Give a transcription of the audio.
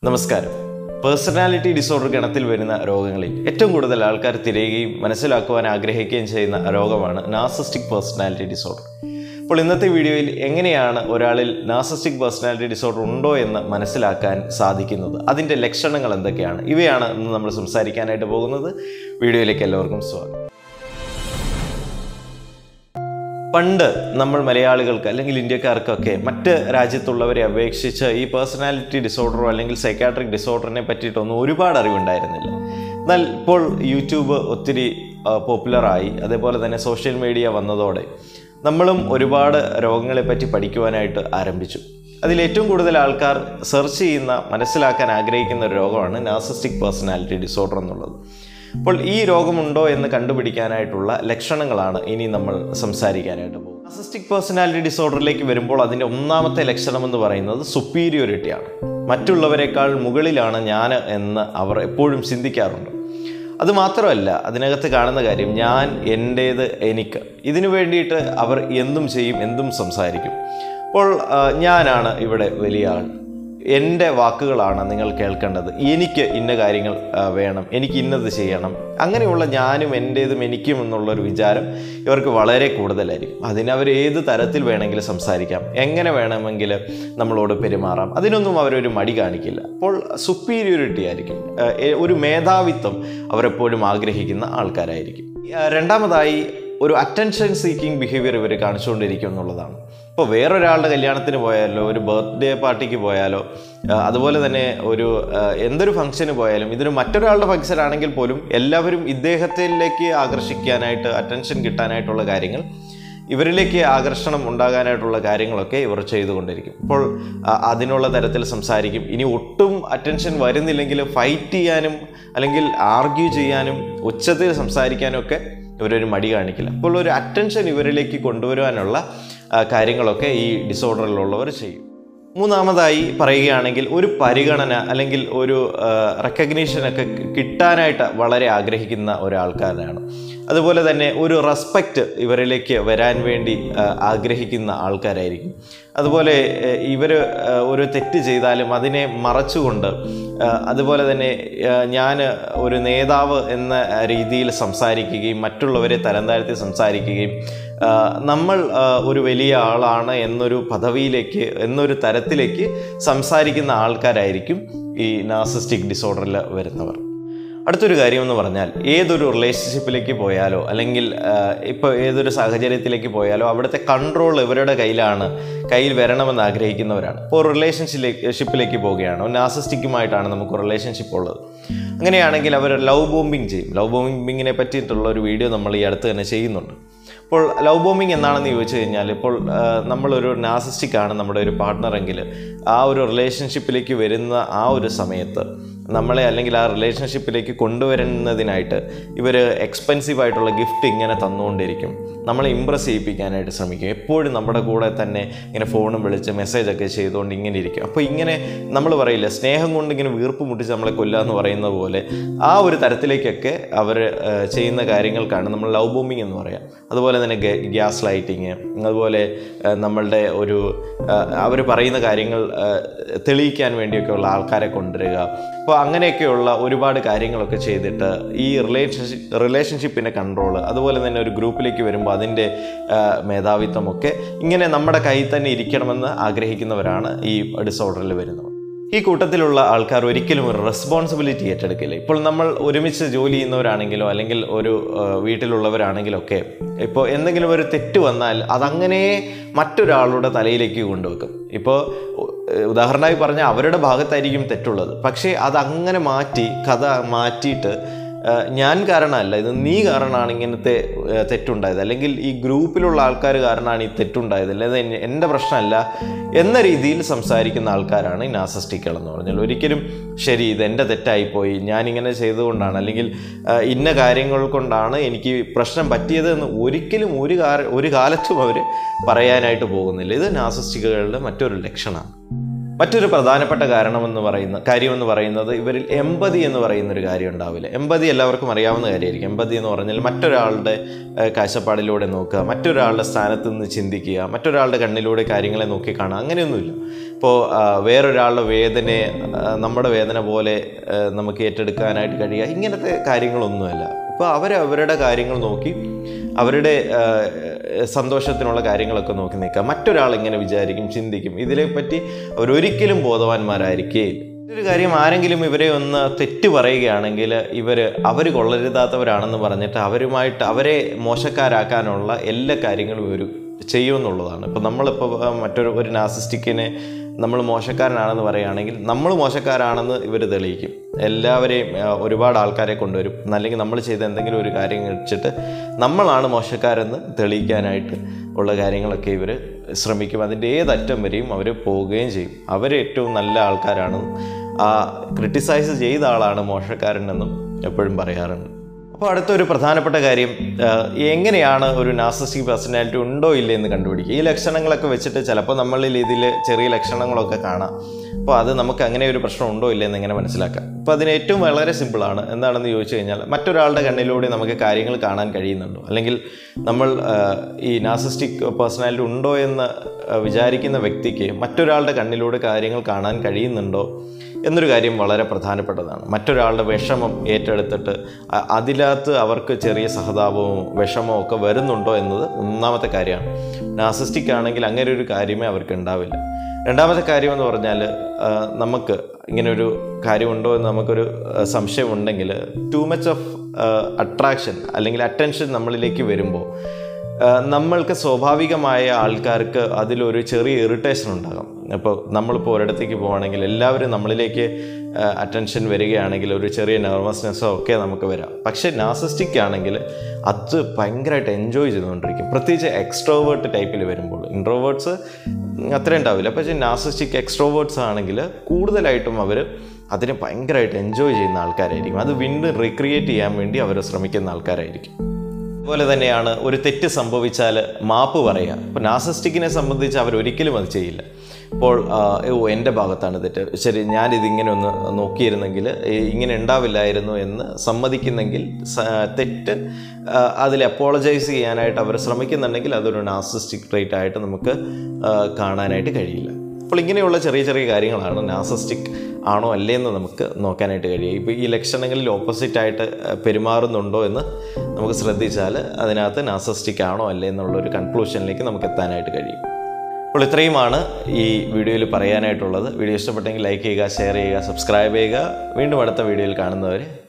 നമസ്കാരം personality disorder ഗണത്തിൽ വരുന്ന രോഗങ്ങളിൽ ഏറ്റവും കൂടുതൽ ആൾക്കാർ തിരയുകയും മനസ്സിലാക്കുവാൻ ആഗ്രഹിക്കുകയും ചെയ്യുന്ന രോഗമാണ് നാർസിസ്റ്റിക് പേഴ്സണാലിറ്റി ഡിസോർഡർ അപ്പോൾ ഇന്നത്തെ വീഡിയോയിൽ എങ്ങനെയാണ് ഒരാളിൽ നാർസിസ്റ്റിക് പേഴ്സണാലിറ്റി ഡിസോർഡർ ഉണ്ടോ എന്ന് മനസ്സിലാക്കാൻ സാധിക്കുന്നത് അതിൻ്റെ ലക്ഷണങ്ങൾ എന്തൊക്കെയാണ് ഇവയാണ് ഇന്ന് നമ്മൾ സംസാരിക്കാനായിട്ട് പോകുന്നത് വീഡിയോയിലേക്ക് എല്ലാവർക്കും സ്വാഗതം പണ്ട് നമ്മൾ മലയാളികൾക്ക് അല്ലെങ്കിൽ ഇന്ത്യക്കാർക്കൊക്കെ മറ്റ് രാജ്യത്തുള്ളവരെ അപേക്ഷിച്ച് ഈ പേഴ്സണാലിറ്റി ഡിസോർഡറോ അല്ലെങ്കിൽ സൈക്കാട്രിക് ഡിസോർഡറിനെ പറ്റിയിട്ടൊന്നും ഒരുപാട് അറിവുണ്ടായിരുന്നില്ല എന്നാൽ ഇപ്പോൾ യൂട്യൂബ് ഒത്തിരി പോപ്പുലറായി അതേപോലെ തന്നെ സോഷ്യൽ മീഡിയ വന്നതോടെ നമ്മളും ഒരുപാട് രോഗങ്ങളെ പറ്റി പഠിക്കുവാനായിട്ട് ആരംഭിച്ചു അതിൽ ഏറ്റവും കൂടുതൽ ആൾക്കാർ സെർച്ച് ചെയ്യുന്ന മനസ്സിലാക്കാൻ ആഗ്രഹിക്കുന്ന ഒരു രോഗമാണ് നാർസിസ്റ്റിക് പേഴ്സണാലിറ്റി ഡിസോർഡർ എന്നുള്ളത് അപ്പോൾ ഈ രോഗമുണ്ടോ എന്ന് കണ്ടുപിടിക്കാനായിട്ടുള്ള ലക്ഷണങ്ങളാണ് ഇനി നമ്മൾ സംസാരിക്കാനായിട്ട് പോകും നാർസിസ്റ്റിക് പേഴ്സണാലിറ്റി ഡിസോർഡറിലേക്ക് വരുമ്പോൾ അതിൻ്റെ ഒന്നാമത്തെ ലക്ഷണം എന്ന് പറയുന്നത് സുപ്പീരിയോറിറ്റിയാണ് മറ്റുള്ളവരെക്കാൾ മുകളിലാണ് ഞാൻ എന്ന് അവർ എപ്പോഴും ചിന്തിക്കാറുണ്ട് അതുമാത്രമല്ല അതിനകത്ത് കാണുന്ന കാര്യം ഞാൻ എൻ്റേത് എനിക്ക് ഇതിനു വേണ്ടിയിട്ട് അവർ എന്തും ചെയ്യും എന്തും സംസാരിക്കും അപ്പോൾ ആ, ഞാനാണ് ഇവിടെ വലിയ ആൾ എൻ്റെ വാക്കുകളാണ് നിങ്ങൾ കേൾക്കേണ്ടത് എനിക്ക് ഇന്ന കാര്യങ്ങൾ ആ, വേണം എനിക്ക് ഇന്നത് ചെയ്യണം അങ്ങനെയുള്ള ഞാനും എൻ്റേതും എനിക്കും എന്നുള്ളൊരു വിചാരം ഇവർക്ക് വളരെ കൂടുതലായിരിക്കും അതിനവർ ഏത് തരത്തിൽ വേണമെങ്കിലും സംസാരിക്കാം എങ്ങനെ വേണമെങ്കിൽ നമ്മളോട് പെരുമാറാം അതിനൊന്നും അവരൊരു മടി കാണിക്കില്ല അപ്പോൾ സുപ്പീരിയോറിറ്റി ആയിരിക്കും ആ, എ- ഒരു മേധാവിത്വം അവരെപ്പോഴും ആഗ്രഹിക്കുന്ന ആൾക്കാരായിരിക്കും ആ, രണ്ടാമതായി ഒരു അറ്റൻഷൻ സീക്കിംഗ് ബിഹേവിയർ ഇവർ കാണിച്ചുകൊണ്ടിരിക്കും എന്നുള്ളതാണ് ഇപ്പോൾ വേറൊരാളുടെ കല്യാണത്തിന് പോയാലോ ഒരു ബർത്ത്ഡേ പാർട്ടിക്ക് പോയാലോ ആ, അതുപോലെ തന്നെ ഒരു ആ, എന്തൊരു ഫംഗ്ഷന് പോയാലും ഇതിന് മറ്റൊരാളുടെ ഫംഗ്ഷൻ ആണെങ്കിൽ പോലും എല്ലാവരും ഇദ്ദേഹത്തിലേക്ക് ആകർഷിക്കാനായിട്ട് അറ്റൻഷൻ കിട്ടാനായിട്ടുള്ള കാര്യങ്ങൾ ഇവരിലേക്ക് ആകർഷണം ഉണ്ടാകാനായിട്ടുള്ള കാര്യങ്ങളൊക്കെ ഇവർ ചെയ്തുകൊണ്ടിരിക്കും അപ്പോൾ ആ, അതിനുള്ള തരത്തിൽ സംസാരിക്കും ഇനി ഒട്ടും അറ്റൻഷൻ വരുന്നില്ലെങ്കിൽ ഫൈറ്റ് ചെയ്യാനും അല്ലെങ്കിൽ ആർഗ്യൂ ചെയ്യാനും ഉച്ചത്തിൽ സംസാരിക്കാനും ഒക്കെ ഇവരൊരു മടി കാണിക്കില്ല അപ്പോൾ ഒരു അറ്റൻഷൻ ഇവരിലേക്ക് കൊണ്ടുവരുവാനുള്ള ആ, കാര്യങ്ങളൊക്കെ ഈ ഡിസോർഡറിലുള്ളവർ ചെയ്യും മൂന്നാമതായി പറയുകയാണെങ്കിൽ ഒരു പരിഗണന അല്ലെങ്കിൽ ഒരു റെക്കഗ്നീഷനൊക്കെ കിട്ടാനായിട്ട് വളരെ ആഗ്രഹിക്കുന്ന ഒരാൾക്കാരാണ് അതുപോലെ തന്നെ ഒരു റെസ്പെക്റ്റ് ഇവരിലേക്ക് വരാൻ വേണ്ടി ആ, ആഗ്രഹിക്കുന്ന ആൾക്കാരായിരിക്കും അതുപോലെ ഇവർ ഒരു തെറ്റ് ചെയ്താലും അതിനെ മറച്ചുകൊണ്ട് ആ, അതുപോലെ തന്നെ ഞാൻ ഒരു നേതാവ് എന്ന രീതിയിൽ സംസാരിക്കുകയും മറ്റുള്ളവരെ തരം താഴ്ത്തി സംസാരിക്കുകയും ആ, നമ്മൾ ആ, ഒരു വലിയ ആളാണ് എന്നൊരു പദവിയിലേക്ക് എന്നൊരു തരത്തിലേക്ക് സംസാരിക്കുന്ന ആൾക്കാരായിരിക്കും ഈ നാർസിസ്റ്റിക് ഡിസോർഡറിൽ വരുന്നവർ അടുത്തൊരു കാര്യം എന്ന് പറഞ്ഞാൽ ഏതൊരു റിലേഷൻഷിപ്പിലേക്ക് പോയാലോ അല്ലെങ്കിൽ ഇപ്പോൾ ഏതൊരു സാഹചര്യത്തിലേക്ക് പോയാലോ അവിടുത്തെ കൺട്രോൾ ഇവരുടെ കയ്യിലാണ് കയ്യിൽ വരണമെന്ന് ആഗ്രഹിക്കുന്നവരാണ് ഇപ്പോൾ റിലേഷൻഷിപ്പിലേക്ക് ഷിപ്പിലേക്ക് പോവുകയാണ് നാസിസ്റ്റിക്കുമായിട്ടാണ് നമുക്ക് റിലേഷൻഷിപ്പ് ഉള്ളത് അങ്ങനെയാണെങ്കിൽ അവർ ലവ് ബോംബിങ് ചെയ്യും ലവ് ബോംബിങ്ങിനെ പറ്റിയിട്ടുള്ള ഒരു വീഡിയോ നമ്മൾ ഈ അടുത്ത് തന്നെ ചെയ്യുന്നുണ്ട് ഇപ്പോൾ ലവ് ബോംബിങ് എന്താണെന്ന് ചോദിച്ചു കഴിഞ്ഞാൽ ഇപ്പോൾ ആ, നമ്മളൊരു നാസിസ്റ്റിക് ആണ് നമ്മുടെ ഒരു പാർട്ട്ണറെങ്കിൽ ആ ഒരു റിലേഷൻഷിപ്പിലേക്ക് വരുന്ന ആ ഒരു സമയത്ത് നമ്മളെ അല്ലെങ്കിൽ ആ റിലേഷൻഷിപ്പിലേക്ക് കൊണ്ടുവരുന്നതിനായിട്ട് ഇവർ എക്സ്പെൻസീവ് ആയിട്ടുള്ള ഗിഫ്റ്റ് ഇങ്ങനെ തന്നുകൊണ്ടിരിക്കും നമ്മളെ ഇമ്പ്രസ് ചെയ്യിപ്പിക്കാനായിട്ട് ശ്രമിക്കും എപ്പോഴും നമ്മുടെ കൂടെ തന്നെ ഇങ്ങനെ ഫോണും വിളിച്ച് മെസ്സേജൊക്കെ ചെയ്തുകൊണ്ട് ഇങ്ങനെ ഇരിക്കും അപ്പോൾ ഇങ്ങനെ നമ്മൾ പറയില്ല സ്നേഹം കൊണ്ട് ഇങ്ങനെ വീർപ്പ് മുട്ടിച്ച് നമ്മളെ കൊല്ലുക എന്ന് പറയുന്ന പോലെ ആ ഒരു തരത്തിലേക്കൊക്കെ അവർ ചെയ്യുന്ന കാര്യങ്ങൾക്കാണ് നമ്മൾ ലവ് ബോംബിങ് എന്ന് പറയാം അതുപോലെ തന്നെ ഗ്യാസ് ലൈറ്റിങ് അതുപോലെ ആ, നമ്മളുടെ ഒരു അവർ പറയുന്ന കാര്യങ്ങൾ ആ, തെളിയിക്കാൻ വേണ്ടിയൊക്കെയുള്ള ആൾക്കാരെ കൊണ്ടുവരിക അപ്പോൾ അങ്ങനെയൊക്കെയുള്ള ഒരുപാട് കാര്യങ്ങളൊക്കെ ചെയ്തിട്ട് ഈ റിലേഷൻഷിപ്പ് റിലേഷൻഷിപ്പിൻ്റെ കൺട്രോൾ അതുപോലെ തന്നെ ഒരു ഗ്രൂപ്പിലേക്ക് വരുമ്പോൾ അതിൻ്റെ ആ, മേധാവിത്വമൊക്കെ ഇങ്ങനെ നമ്മുടെ കയ്യിൽ തന്നെ ഇരിക്കണമെന്ന് ആഗ്രഹിക്കുന്നവരാണ് ഈ ഡിസോർഡറിൽ വരുന്നവർ ഈ കൂട്ടത്തിലുള്ള ആൾക്കാർ ഒരിക്കലും ഒരു റെസ്പോൺസിബിലിറ്റി ഏറ്റെടുക്കില്ല ഇപ്പോൾ നമ്മൾ ഒരുമിച്ച് ജോലി ചെയ്യുന്നവരാണെങ്കിലോ അല്ലെങ്കിൽ ഒരു ആ, വീട്ടിലുള്ളവരാണെങ്കിലോ ഒക്കെ ഇപ്പോൾ എന്തെങ്കിലും ഒരു തെറ്റ് വന്നാൽ അതങ്ങനെ മറ്റൊരാളുടെ തലയിലേക്ക് കൊണ്ടുവെക്കും ഇപ്പോൾ ഉ- ഉദാഹരണമായി പറഞ്ഞാൽ അവരുടെ ഭാഗത്തായിരിക്കും തെറ്റുള്ളത് പക്ഷേ അതങ്ങനെ മാറ്റി കഥ മാറ്റിയിട്ട് ആ, ഞാൻ കാരണമല്ല ഇത് നീ കാരണമാണ് ഇങ്ങനത്തെ ആ, തെറ്റുണ്ടായത് അല്ലെങ്കിൽ ഈ ഗ്രൂപ്പിലുള്ള ആൾക്കാർ കാരണമാണ് ഈ തെറ്റുണ്ടായത് അല്ലെങ്കിൽ ഇത് എൻ്റെ പ്രശ്നമല്ല എന്ന രീതിയിൽ സംസാരിക്കുന്ന ആൾക്കാരാണ് ഈ നാസസ്റ്റിക്കുകൾ എന്ന് പറഞ്ഞാൽ ഒരിക്കലും ശരി ഇത് എൻ്റെ തെറ്റായിപ്പോയി ഞാനിങ്ങനെ ചെയ്തുകൊണ്ടാണ് അല്ലെങ്കിൽ ആ, ഇന്ന കാര്യങ്ങൾ കൊണ്ടാണ് എനിക്ക് പ്രശ്നം പറ്റിയത് എന്ന് ഒരിക്കലും ഒരു കാല ഒരു കാലത്തും അവർ പറയാനായിട്ട് പോകുന്നില്ല ഇത് നാസസ്റ്റിക്കുകളുടെ മറ്റൊരു ലക്ഷണമാണ് മറ്റൊരു പ്രധാനപ്പെട്ട കാരണമെന്ന് പറയുന്ന കാര്യമെന്ന് പറയുന്നത് ഇവരിൽ എമ്പതി എന്ന് പറയുന്ന ഒരു കാര്യം ഉണ്ടാവില്ല എമ്പതി എല്ലാവർക്കും അറിയാവുന്ന കാര്യമായിരിക്കും എമ്പതി എന്ന് പറഞ്ഞാൽ മറ്റൊരാളുടെ ഏഹ്, കാഴ്ചപ്പാടിലൂടെ നോക്കുക മറ്റൊരാളുടെ സ്ഥാനത്ത് നിന്ന് ചിന്തിക്കുക മറ്റൊരാളുടെ കണ്ണിലൂടെ കാര്യങ്ങളെ നോക്കി കാണുക അങ്ങനെയൊന്നുമില്ല ഇപ്പോൾ വേറൊരാളുടെ വേദനയെ ആ, നമ്മുടെ വേദന പോലെ ആ, നമുക്ക് ഏറ്റെടുക്കാനായിട്ട് കഴിയുക ഇങ്ങനത്തെ കാര്യങ്ങളൊന്നുമല്ല ഇപ്പോൾ അവർ അവരുടെ കാര്യങ്ങൾ നോക്കി അവരുടെ ആ, സന്തോഷത്തിനുള്ള കാര്യങ്ങളൊക്കെ നോക്കി നിൽക്കുക മറ്റൊരാൾ ഇങ്ങനെ വിചാരിക്കും ചിന്തിക്കും ഇതിനെപ്പറ്റി അവരൊരിക്കലും ബോധവാന്മാരായിരിക്കുകയില്ല ഒരു കാര്യം ആരെങ്കിലും ഇവരെ ഒന്ന് തെറ്റ് പറയുകയാണെങ്കിൽ ഇവർ അവർ കൊള്ളരുതാത്തവരാണെന്ന് പറഞ്ഞിട്ട് അവരുമായിട്ട് അവരെ മോശക്കാരാക്കാനുള്ള എല്ലാ കാര്യങ്ങളും ഇവർ ചെയ്യുമെന്നുള്ളതാണ് ഇപ്പം നമ്മളിപ്പോൾ മറ്റൊരു ഒരു നാസിസ്റ്റിക്കിനെ നമ്മൾ മോശക്കാരനാണെന്ന് പറയുകയാണെങ്കിൽ നമ്മൾ മോശക്കാരാണെന്ന് ഇവർ തെളിയിക്കും എല്ലാവരെയും ആ, ഒരുപാട് ആൾക്കാരെ കൊണ്ടുവരും അല്ലെങ്കിൽ നമ്മൾ ചെയ്ത എന്തെങ്കിലും ഒരു കാര്യം വെച്ചിട്ട് നമ്മളാണ് മോശക്കാരെന്ന് തെളിയിക്കാനായിട്ട് ഉള്ള കാര്യങ്ങളൊക്കെ ഇവർ ശ്രമിക്കും അതിൻ്റെ ഏതറ്റം വരെയും അവർ പോവുകയും ചെയ്യും അവർ ഏറ്റവും നല്ല ആൾക്കാരാണ് ആ ക്രിട്ടിസൈസ് ചെയ്ത ആളാണ് മോശക്കാരനെന്നും എപ്പോഴും പറയാറുണ്ട് അപ്പോൾ അടുത്തൊരു പ്രധാനപ്പെട്ട കാര്യം ആ, എങ്ങനെയാണ് ഒരു നാർസിസ്റ്റിക് പേഴ്സണാലിറ്റി ഉണ്ടോ ഇല്ലേ എന്ന് കണ്ടുപിടിക്കുക ഈ ലക്ഷണങ്ങളൊക്കെ വെച്ചിട്ട് ചിലപ്പോൾ നമ്മളിൽ ഇതിൽ ചെറിയ ലക്ഷണങ്ങളൊക്കെ കാണാം അപ്പോൾ അത് നമുക്ക് അങ്ങനെ ഒരു പ്രശ്നം ഉണ്ടോ ഇല്ലേ എന്ന് എങ്ങനെ മനസ്സിലാക്കാം അപ്പോൾ അതിന് ഏറ്റവും വളരെ സിമ്പിളാണ് എന്താണെന്ന് ചോദിച്ചു കഴിഞ്ഞാൽ മറ്റൊരാളുടെ കണ്ണിലൂടെ നമുക്ക് കാര്യങ്ങൾ കാണാൻ കഴിയുന്നുണ്ടോ അല്ലെങ്കിൽ നമ്മൾ ആ, ഈ നാർസിസ്റ്റിക് പേഴ്സണാലിറ്റി ഉണ്ടോ എന്ന് ആ, വിചാരിക്കുന്ന വ്യക്തിക്ക് മറ്റൊരാളുടെ കണ്ണിലൂടെ കാര്യങ്ങൾ കാണാൻ കഴിയുന്നുണ്ടോ എന്നൊരു കാര്യം വളരെ പ്രധാനപ്പെട്ടതാണ് മറ്റൊരാളുടെ വിഷമം ഏറ്റെടുത്തിട്ട് അ- അതിനകത്ത് അവർക്ക് ചെറിയ സഹതാപവും വിഷമവും ഒക്കെ വരുന്നുണ്ടോ എന്നത് ഒന്നാമത്തെ കാര്യമാണ് നാസിസ്റ്റിക് ആണെങ്കിൽ അങ്ങനെ ഒരു കാര്യമേ അവർക്ക് ഉണ്ടാവില്ല രണ്ടാമത്തെ കാര്യം എന്ന് പറഞ്ഞാൽ ആ, നമുക്ക് ഇങ്ങനെ ഒരു കാര്യമുണ്ടോ എന്ന് നമുക്കൊരു ആ, സംശയമുണ്ടെങ്കിൽ ടു മച്ച് ഓഫ് അട്രാക്ഷൻ അല്ലെങ്കിൽ അറ്റൻഷൻ നമ്മളിലേക്ക് വരുമ്പോൾ ആ, നമ്മൾക്ക് സ്വാഭാവികമായ ആൾക്കാർക്ക് അതിലൊരു ചെറിയ ഇറിറ്റേഷൻ ഉണ്ടാകും അപ്പോൾ നമ്മളിപ്പോൾ ഒരിടത്തേക്ക് പോവുകയാണെങ്കിൽ എല്ലാവരും നമ്മളിലേക്ക് അറ്റൻഷൻ വരികയാണെങ്കിൽ ഒരു ചെറിയ നെർവസ്നെസ്സോ ഒക്കെ നമുക്ക് വരാം പക്ഷേ നാസിസ്റ്റിക് ആണെങ്കിൽ അത് ഭയങ്കരമായിട്ട് എൻജോയ് ചെയ്തുകൊണ്ടിരിക്കും പ്രത്യേകിച്ച് എക്സ്ട്രോവേർട്ട് ടൈപ്പിൽ വരുമ്പോൾ ഇൻട്രോവേർട്സ് അത്ര ഉണ്ടാവില്ല പക്ഷേ നാസിസ്റ്റിക് എക്സ്ട്രോവേർട്സ് ആണെങ്കിൽ കൂടുതലായിട്ടും അവർ അതിനെ ഭയങ്കരമായിട്ട് എൻജോയ് ചെയ്യുന്ന ആൾക്കാരായിരിക്കും അത് വീണ്ടും റീക്രിയേറ്റ് ചെയ്യാൻ വേണ്ടി അവർ ശ്രമിക്കുന്ന ആൾക്കാരായിരിക്കും അതുപോലെ തന്നെയാണ് ഒരു തെറ്റ് സംഭവിച്ചാൽ മാപ്പ് പറയുക ഇപ്പോൾ നാസിസ്റ്റിക്കിനെ സംബന്ധിച്ച് അവർ ഒരിക്കലും അത് ചെയ്യില്ല ഇപ്പോൾ ആ, ഓ എൻ്റെ ഭാഗത്താണ് തെറ്റ് ശരി ഞാനിതിങ്ങനെ ഒന്ന് നോക്കിയിരുന്നെങ്കിൽ ഈ ഇങ്ങനെ ഉണ്ടാവില്ലായിരുന്നു എന്ന് സമ്മതിക്കുന്നെങ്കിൽ സ- തെറ്റ് ആ, അതിൽ അപ്പോളജൈസ് ചെയ്യാനായിട്ട് അവർ ശ്രമിക്കുന്നുണ്ടെങ്കിൽ അതൊരു നാസിസ്റ്റിക് ട്രേറ്റ് ആയിട്ട് നമുക്ക് ആ, കാണാനായിട്ട് കഴിയില്ല അപ്പോൾ ഇങ്ങനെയുള്ള ചെറിയ ചെറിയ കാര്യങ്ങളാണ് നാസിസ്റ്റിക് ആണോ അല്ലേ എന്ന് നമുക്ക് നോക്കാനായിട്ട് കഴിയും ഇപ്പോൾ ഈ ലക്ഷണങ്ങളിൽ ഓപ്പോസിറ്റ് ആയിട്ട് അഹ്, പെരുമാറുന്നുണ്ടോ എന്ന് നമുക്ക് ശ്രദ്ധിച്ചാൽ അതിനകത്ത് നാസിസ്റ്റിക് ആണോ അല്ലേ എന്നുള്ളൊരു കൺക്ലൂഷനിലേക്ക് നമുക്ക് എത്താനായിട്ട് കഴിയും അപ്പോൾ ഇത്രയുമാണ് ഈ വീഡിയോയിൽ പറയാനായിട്ടുള്ളത് വീഡിയോ ഇഷ്ടപ്പെട്ടെങ്കിൽ ലൈക്ക് ചെയ്യുക ഷെയർ ചെയ്യുക സബ്സ്ക്രൈബ് ചെയ്യുക വീണ്ടും അടുത്ത വീഡിയോയിൽ കാണുന്നവരെ